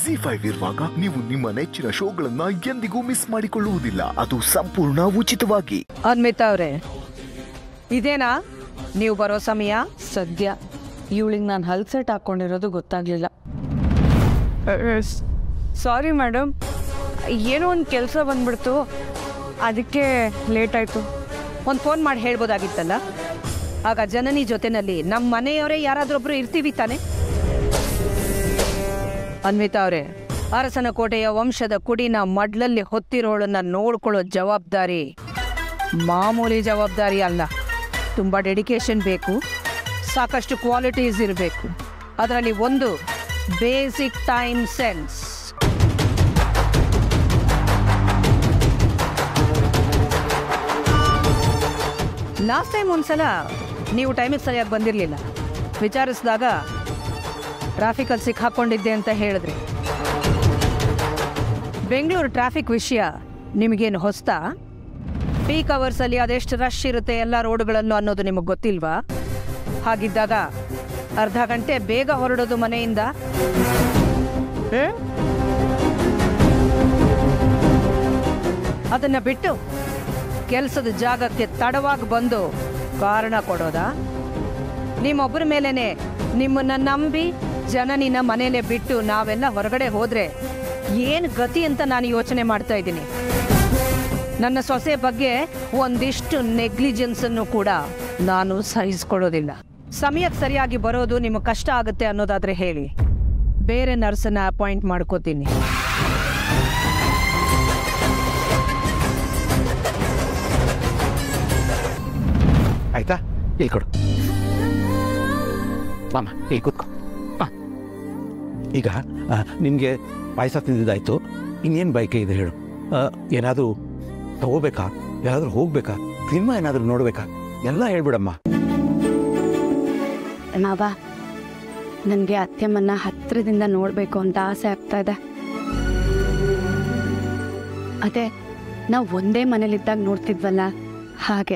G five ಇರುವಾಗ ನೀವು ನಿಮ್ಮ ನೆಚ್ಚಿನ ಶೋಗಳನ್ನ ಎಂದಿಗೂ ಮಿಸ್ ಮಾಡಿಕೊಳ್ಳುವುದಿಲ್ಲ ಅದು ಸಂಪೂರ್ಣ ಉಚಿತವಾಗಿ ಅನ್ವಿತಾ ಅವ್ರೆ ಇದೇನಾ ನೀವು ಬರೋ ಸಮಯ ಸದ್ಯ ಇವಳಿಗೆ ನಾನು ಹಲ್ಸೆಟ್ ಹಾಕ್ಕೊಂಡಿರೋದು ಗೊತ್ತಾಗ್ಲಿಲ್ಲ ಸಾರಿ ಮೇಡಮ್ ಏನೋ ಒಂದು ಕೆಲಸ ಬಂದ್ಬಿಡ್ತು ಅದಕ್ಕೆ ಲೇಟ್ ಆಯಿತು ಒಂದು ಫೋನ್ ಮಾಡಿ ಹೇಳ್ಬೋದಾಗಿತ್ತಲ್ಲ ಆಗ ಜನನಿ ಜೊತೆನಲ್ಲಿ ನಮ್ಮ ಮನೆಯವರೇ ಯಾರಾದ್ರೊಬ್ರು ಇರ್ತೀವಿ ತಾನೆ ಅನ್ವಿತಾ ಅವರೇ ಅರಸನ ಕೋಟೆಯ ವಂಶದ ಕುಡಿನ ಮಡ್ಲಲ್ಲಿ ಹೊತ್ತಿರೋಳನ್ನ ನೋಡ್ಕೊಳ್ಳೋ ಜವಾಬ್ದಾರಿ ಮಾಮೂಲಿ ಜವಾಬ್ದಾರಿ ಅಲ್ಲ ತುಂಬ ಡೆಡಿಕೇಶನ್ ಬೇಕು ಸಾಕಷ್ಟು ಕ್ವಾಲಿಟೀಸ್ ಇರಬೇಕು ಅದರಲ್ಲಿ ಒಂದು basic time sense last time ಒಂದ್ಸಲ ನೀವು ಟೈಮಿಗೆ ಸರಿಯಾಗಿ ಬಂದಿರಲಿಲ್ಲ ವಿಚಾರಿಸಿದಾಗ ಟ್ರಾಫಿಕಲ್ಲಿ ಸಿಕ್ಕಾಕೊಂಡಿದ್ದೆ ಅಂತ ಹೇಳಿದ್ರಿ ಬೆಂಗಳೂರು ಟ್ರಾಫಿಕ್ ವಿಷಯ ನಿಮಗೇನು ಹೊಸ್ತಾ ಪೀಕ್ ಅವರ್ಸಲ್ಲಿ ಅದೆಷ್ಟು ರಶ್ ಇರುತ್ತೆ ಎಲ್ಲ ರೋಡ್ಗಳಲ್ಲೂ ಅನ್ನೋದು ನಿಮಗೆ ಗೊತ್ತಿಲ್ವಾ ಹಾಗಿದ್ದಾಗ ಅರ್ಧ ಗಂಟೆ ಬೇಗ ಹೊರಡೋದು ಮನೆಯಿಂದ ಹ್ಮ್? ಅದನ್ನ ಬಿಟ್ಟು ಕೆಲಸದ ಜಾಗಕ್ಕೆ ತಡವಾಗಿ ಬಂದು ಕಾರಣ ಕೊಡೋದಾ ನಿಮ್ಮೊಬ್ಬರ ಮೇಲೇನೆ ನಿಮ್ಮನ್ನ ನಂಬಿ ಜನನಿನ ಮನೇಲೆ ಬಿಟ್ಟು ನಾವೆಲ್ಲ ಹೊರಗಡೆ ಹೋದ್ರೆ ಏನು ಗತಿ ಅಂತ ನಾನು ಯೋಚನೆ ಮಾಡ್ತಾ ಇದ್ದೀನಿ ನನ್ನ ಸೊಸೆ ಬಗ್ಗೆ ಒಂದಿಷ್ಟು ನೆಗ್ಲಿಜೆನ್ಸ್ ಅನ್ನು ಕೂಡ ನಾನು ಸಹಿಸ್ಕೊಳ್ಳೋದಿಲ್ಲ ಸಮಯಕ್ಕೆ ಸರಿಯಾಗಿ ಬರೋದು ನಿಮಗೆ ಕಷ್ಟ ಆಗುತ್ತೆ ಅನ್ನೋದಾದ್ರೆ ಹೇಳಿ ಬೇರೆ ನರ್ಸನ್ನ ಅಪಾಯಿಂಟ್ ಮಾಡ್ಕೋತೀನಿ ಆಯ್ತಾ ಇಲ್ಲಿ ಕೊಡು ಮಾಮ ಇಲ್ಲಿ ಕೂತ್ಕೊ ಆ. ಈಗ ನಿನಗೆ ಪಾಯಸ ತಿಂದಿದ್ದಾಯ್ತು ಇನ್ನೇನು ಬೈಕೆ ಇದೆ ಹೇಳು ಏನಾದರೂ ತಗೋಬೇಕಾ ಯಾರಾದರೂ ಹೋಗ್ಬೇಕಾ ಸಿನಿಮಾ ಏನಾದರೂ ನೋಡ್ಬೇಕಾ ಎಲ್ಲ ಹೇಳ್ಬಿಡಮ್ಮ ಮಾವ ನನಗೆ ಅತ್ತೆಮ್ಮನ್ನ ಹತ್ತಿರದಿಂದ ನೋಡಬೇಕು ಅಂತ ಆಸೆ ಆಗ್ತಾ ಇದೆ ಅದೇ ನಾವು ಒಂದೇ ಮನೇಲಿದ್ದಾಗ ನೋಡ್ತಿದ್ವಲ್ಲ ಹಾಗೆ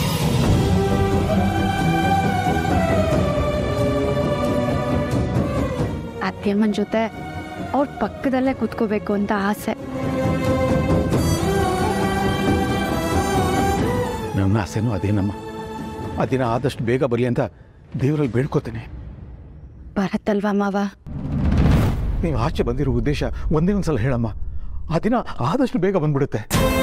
ಅತ್ತೆಮ್ಮನ ಜೊತೆ ಅವ್ರ ಪಕ್ಕದಲ್ಲೇ ಕೂತ್ಕೋಬೇಕು ಅಂತ ಆಸೆ ನನ್ನ ಆಸೆನೂ ಅದೇನಮ್ಮ ಆ ದಿನ ಆದಷ್ಟು ಬೇಗ ಬರಲಿ ಅಂತ ದೇವರಲ್ಲಿ ಬೇಡ್ಕೋತೇನೆ ಬರತ್ತಲ್ವಾ ಮಾವ ನೀವು ಆಚೆ ಬಂದಿರೋ ಉದ್ದೇಶ ಒಂದೇ ಒಂದ್ಸಲ ಹೇಳಮ್ಮ ಆ ದಿನ ಆದಷ್ಟು ಬೇಗ ಬಂದ್ಬಿಡುತ್ತೆ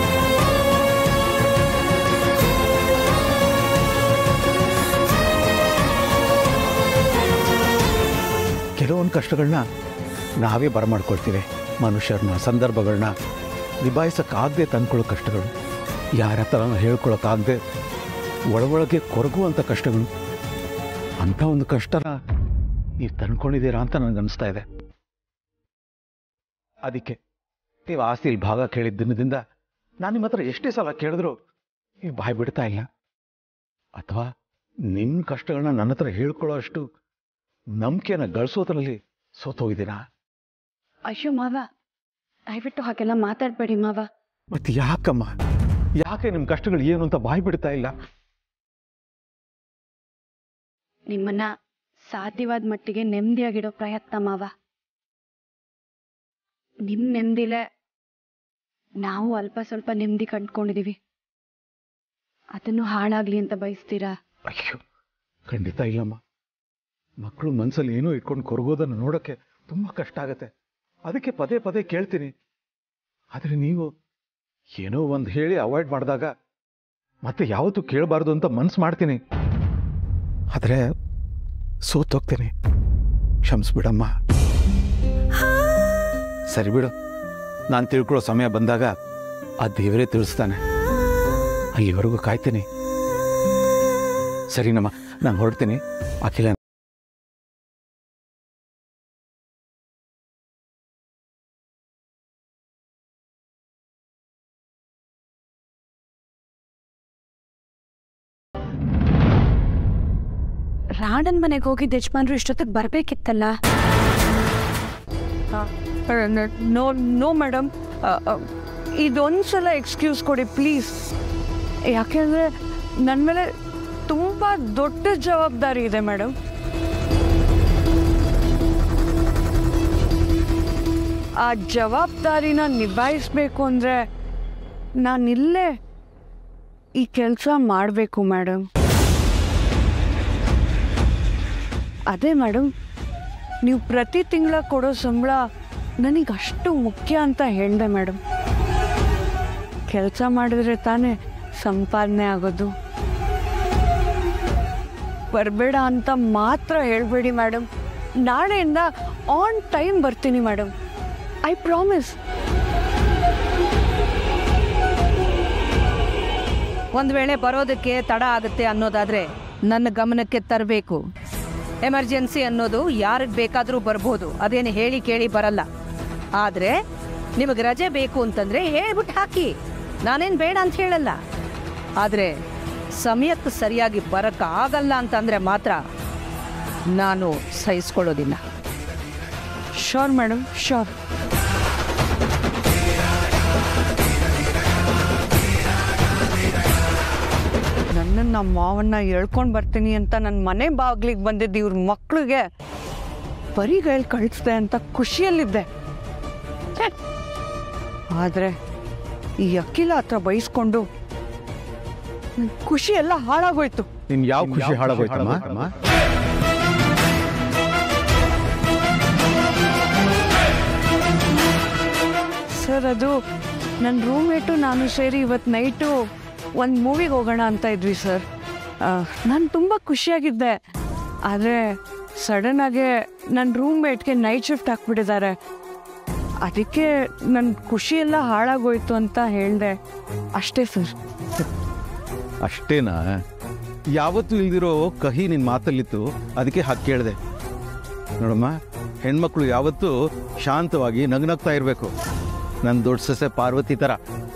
ಕೆಲವೊಂದು ಕಷ್ಟಗಳನ್ನ ನಾವೇ ಬರಮಾಡ್ಕೊಳ್ತೀವಿ ಮನುಷ್ಯರನ್ನ ಸಂದರ್ಭಗಳನ್ನ ನಿಭಾಯಿಸೋಕ್ಕಾಗದೆ ತಂದ್ಕೊಳ್ಳೋ ಕಷ್ಟಗಳು ಯಾರ ಹತ್ರ ಹೇಳ್ಕೊಳಕ್ಕಾಗದೆ ಒಳಗೊಳಗೆ ಕೊರಗುವಂಥ ಕಷ್ಟಗಳು ಅಂಥ ಒಂದು ಕಷ್ಟನ ನೀವು ತಂದ್ಕೊಂಡಿದ್ದೀರಾ ಅಂತ ನನಗೆ ಅನಿಸ್ತಾ ಇದೆ ಅದಕ್ಕೆ ನೀವು ಆಸ್ತಿಲಿ ಭಾಗ ಕೇಳಿದ ದಿನದಿಂದ ನಾನು ನಿಮ್ಮ ಹತ್ರ ಎಷ್ಟೇ ಸಲ ಕೇಳಿದ್ರು ನೀವು ಬಾಯಿ ಬಿಡ್ತಾ ಇಲ್ಲ ಅಥವಾ ನಿಮ್ಮ ಕಷ್ಟಗಳನ್ನ ನನ್ನ ಹತ್ರ ಹೇಳ್ಕೊಳ್ಳೋ ಅಷ್ಟು ನಂಬಿಕೆನ ಗಳಿಸೋದ್ರಲ್ಲಿ ಸೋತೋಗಿದ್ದೀನಾ ಅಯ್ಯೋ ಮಾವ ದಯವಿಟ್ಟು ಹಾಗೆಲ್ಲ ಮಾತಾಡಬೇಡಿ ಮಾವ ಮತ್ತೆ ಯಾಕಮ್ಮ ಯಾಕೆ ನಿಮ್ಮ ಕಷ್ಟಗಳು ಏನು ಅಂತ ಬಾಯಿ ಬಿಡ್ತಾ ಇಲ್ಲ ನಿಮ್ಮನ್ನ ಸಾಧ್ಯವಾದ ಮಟ್ಟಿಗೆ ನೆಮ್ಮದಿಯಾಗಿಡೋ ಪ್ರಯತ್ನ ಮಾವ ನಿಮ್ ನೆಮ್ಮದಿಲೆ ನಾವು ಅಲ್ಪ ಸ್ವಲ್ಪ ನೆಮ್ಮದಿ ಕಂಡ್ಕೊಂಡಿದೀವಿ ಅದನ್ನು ಹಾಳಾಗ್ಲಿ ಅಂತ ಬಯಸ್ತೀರಾ ಅಯ್ಯೋ ಖಂಡಿತ ಇಲ್ಲಮ್ಮ ಮಕ್ಕಳು ಮನಸ್ಸಲ್ಲಿ ಏನೋ ಇಟ್ಕೊಂಡು ಕೊರಗೋದನ್ನು ನೋಡೋಕ್ಕೆ ತುಂಬ ಕಷ್ಟ ಆಗತ್ತೆ ಅದಕ್ಕೆ ಪದೇ ಪದೇ ಕೇಳ್ತೀನಿ ಆದರೆ ನೀವು ಏನೋ ಒಂದು ಹೇಳಿ ಅವಾಯ್ಡ್ ಮಾಡಿದಾಗ ಮತ್ತೆ ಯಾವತ್ತೂ ಕೇಳಬಾರ್ದು ಅಂತ ಮನ್ಸು ಮಾಡ್ತೀನಿ ಆದರೆ ಸೋತೋಗ್ತೀನಿ ಕ್ಷಮಿಸ್ಬಿಡಮ್ಮ ಸರಿ ಬಿಡು ನಾನು ತಿಳ್ಕೊಳ್ಳೋ ಸಮಯ ಬಂದಾಗ ಆ ದೇವರೇ ತಿಳಿಸ್ತಾನೆ ಅಲ್ಲಿವರೆಗೂ ಕಾಯ್ತೀನಿ ಸರಿನಮ್ಮ ನಾನು ಹೊರಡ್ತೀನಿ ಅಖಿಲ ರಾಣನ್ ಮನೆಗೆ ಹೋಗಿದ್ದ ಯಜಮಾನ್ರು ಇಷ್ಟೊತ್ತಿಗೆ ಬರ್ಬೇಕಿತ್ತಲ್ಲ ನೋ ನೋ ಮೇಡಮ್ ಇದೊಂದು ಸಲ ಎಕ್ಸ್ಕ್ಯೂಸ್ ಕೊಡಿ ಪ್ಲೀಸ್ ಯಾಕೆಂದರೆ ನನ್ನ ಮೇಲೆ ತುಂಬ ದೊಡ್ಡ ಜವಾಬ್ದಾರಿ ಇದೆ ಮೇಡಮ್ ಆ ಜವಾಬ್ದಾರಿನ ನಿಭಾಯಿಸ್ಬೇಕು ಅಂದರೆ ನಾನಿಲ್ಲೇ ಈ ಕೆಲಸ ಮಾಡಬೇಕು ಮೇಡಮ್ ಅದೇ ಮೇಡಮ್ ನೀವು ಪ್ರತಿ ತಿಂಗಳ ಕೊಡೋ ಸಂಬಳ ನನಗೆ ಅಷ್ಟು ಮುಖ್ಯ ಅಂತ ಹೇಳಿದೆ ಮೇಡಮ್ ಕೆಲಸ ಮಾಡಿದ್ರೆ ತಾನೇ ಸಂಪಾದನೆ ಆಗೋದು ಬರಬೇಡ ಅಂತ ಮಾತ್ರ ಹೇಳಬೇಡಿ ಮೇಡಮ್ ನಾಳೆಯಿಂದ ಆನ್ ಟೈಮ್ ಬರ್ತೀನಿ ಮೇಡಮ್ ಐ ಪ್ರಾಮಿಸ್ ಒಂದು ವೇಳೆ ಬರೋದಕ್ಕೆ ತಡ ಆಗುತ್ತೆ ಅನ್ನೋದಾದ್ರೆ ನನ್ನ ಗಮನಕ್ಕೆ ತರಬೇಕು ಎಮರ್ಜೆನ್ಸಿ ಅನ್ನೋದು ಯಾರಿಗೆ ಬೇಕಾದರೂ ಬರ್ಬೋದು ಅದೇನು ಹೇಳಿ ಕೇಳಿ ಬರಲ್ಲ ಆದರೆ ನಿಮಗೆ ರಜೆ ಬೇಕು ಅಂತಂದ್ರೆ ಹೇಳ್ಬಿಟ್ಟು ಹಾಕಿ ನಾನೇನು ಬೇಡ ಅಂತ ಹೇಳಲ್ಲ ಆದರೆ ಸಮಯಕ್ಕೆ ಸರಿಯಾಗಿ ಬರಕ್ಕೆ ಆಗಲ್ಲ ಅಂತಂದ್ರೆ ಮಾತ್ರ ನಾನು ಸಹಿಸ್ಕೊಳ್ಳೋದಿಲ್ಲ ಶೋರ್ ಮೇಡಮ್ ಶೋರ್ ನನ್ನನ್ನು ನಮ್ಮ ಮಾವನ್ನ ಎಳ್ಕೊಂಡು ಬರ್ತೀನಿ ಅಂತ ನನ್ನ ಮನೆ ಬಾಗ್ಲಿಗೆ ಬಂದಿದ್ದು ಇವ್ರ ಮಕ್ಳಿಗೆ ಬರಿಗೈಲಿ ಕಳಿಸ್ದೆ ಅಂತ ಖುಷಿಯಲ್ಲಿದ್ದೆ ಛೆ! ಆದ್ರೆ ಈ ಅಖಿಲ ಹತ್ರ ಬೈಸ್ಕೊಂಡು ನನ್ ಖುಷಿ ಎಲ್ಲ ಹಾಳಾಗೋಯ್ತು ನಿನ್ ಯಾವ ಖುಷಿ ಹಾಳಾಗೋಯ್ತಮ್ಮ ಸರ್ ಅದು ನನ್ನ ರೂಮ್ಮೇಟು ನಾನು ಸೇರಿ ಇವತ್ತು ನೈಟು ಒಂದು ಮೂವಿಗೆ ಹೋಗೋಣ ಅಂತ ಇದ್ವಿ ಸರ್ ನಾನು ತುಂಬ ಖುಷಿಯಾಗಿದ್ದೆ ಆದರೆ ಸಡನ್ನಾಗೆ ನನ್ನ ರೂಮ್ಮೇಟ್ಗೆ ನೈಟ್ ಶಿಫ್ಟ್ ಹಾಕ್ಬಿಟ್ಟಿದ್ದಾರೆ ಅದಕ್ಕೆ ನನ್ನ ಖುಷಿ ಎಲ್ಲ ಹಾಳಾಗೋಯ್ತು ಅಂತ ಹೇಳಿದೆ ಅಷ್ಟೇ ಸರ್ ಅಷ್ಟೇನಾ ಯಾವತ್ತೂ ಇಲ್ದಿರೋ ಕಹಿ ನಿನ್ನ ಮಾತಲ್ಲಿತ್ತು ಅದಕ್ಕೆ ಹಾಕಿ ಕೇಳಿದೆ ನೋಡಮ್ಮ ಹೆಣ್ಮಕ್ಳು ಯಾವತ್ತೂ ಶಾಂತವಾಗಿ ನಗ್ನಗ್ತಾ ಇರಬೇಕು ನನ್ನ ದೊಡ್ಡ ಸೊಸೆ ಪಾರ್ವತಿ ಥರ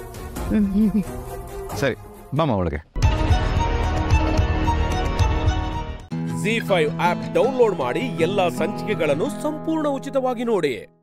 ಸರಿ ಬಾಮ ಒಳಗೆ ಜಿ ಫೈವ್ ಆಪ್ ಡೌನ್ಲೋಡ್ ಮಾಡಿ ಎಲ್ಲಾ ಸಂಚಿಕೆಗಳನ್ನು ಸಂಪೂರ್ಣ ಉಚಿತವಾಗಿ ನೋಡಿ